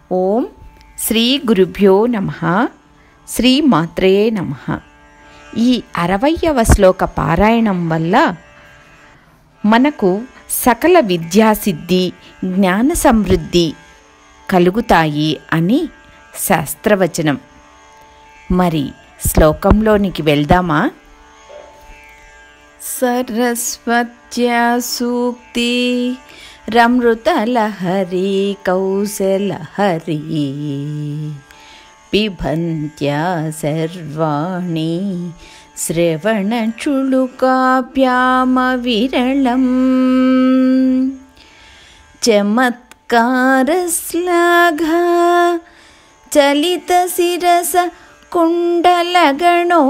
ఓం శ్రీ గురుభ్యో నమ శ్రీ మాత్రే నమ ఈ అరవయవ శ్లోక పారాయణం వల్ల మనకు సకల విద్యాసిద్ధి జ్ఞాన సమృద్ధి కలుగుతాయి అని శాస్త్రవచనం మరి శ్లోకంలోనికి వెళ్దామా సరస్వత్యా సూక్తి రమృతలహరి కౌశలహరి పిబంత్యా సర్వాణి శ్రవణచుళుకాభ్యామవిరళం చమత్కారశ్లాఘా చలితశిరస కుండలగణో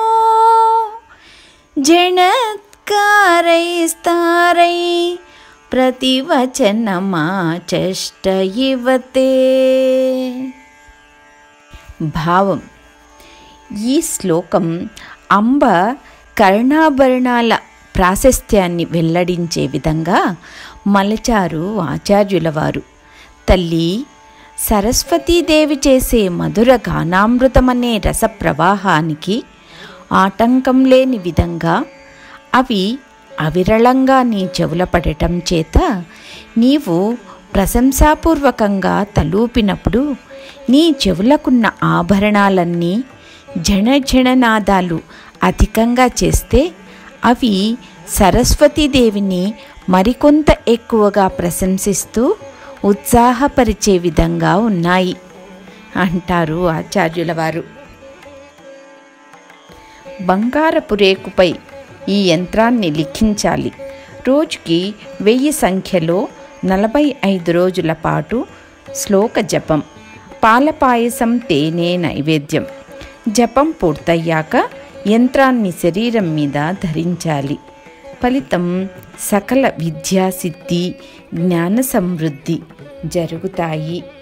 జణత్కారైస్తారై ప్రతివచనమాచష్ట ఇవతే భావం ఈ శ్లోకం అంబ కర్ణాభరణాల ప్రాశస్త్యాన్ని వెల్లడించే విధంగా మలచారు ఆచార్యుల వారు తల్లి సరస్వతీదేవి చేసే మధుర గానామృతమనే రస ప్రవాహానికి ఆటంకం లేని విధంగా అవి అవిరళంగా నీ చెవుల పడటం చేత నీవు ప్రశంసాపూర్వకంగా తలూపినప్పుడు నీ చెవులకున్న ఆభరణాలన్నీ జనజననాదాలు అధికంగా చేస్తే అవి సరస్వతీదేవిని మరికొంత ఎక్కువగా ప్రశంసిస్తూ ఉత్సాహపరిచే విధంగా ఉన్నాయి అంటారు ఆచార్యుల వారు బంగారపు రేకుపై ఈ యంత్రాన్ని లిఖించాలి రోజుకి వెయ్యి సంఖ్యలో నలభై ఐదు రోజుల పాటు శ్లోక జపం పాల పాయసం తేనె నైవేద్యం జపం పూర్తయ్యాక యంత్రాన్ని శరీరం మీద ధరించాలి ఫలితం సకల విద్యాసిద్ధి జ్ఞాన సమృద్ధి జరుగుతాయి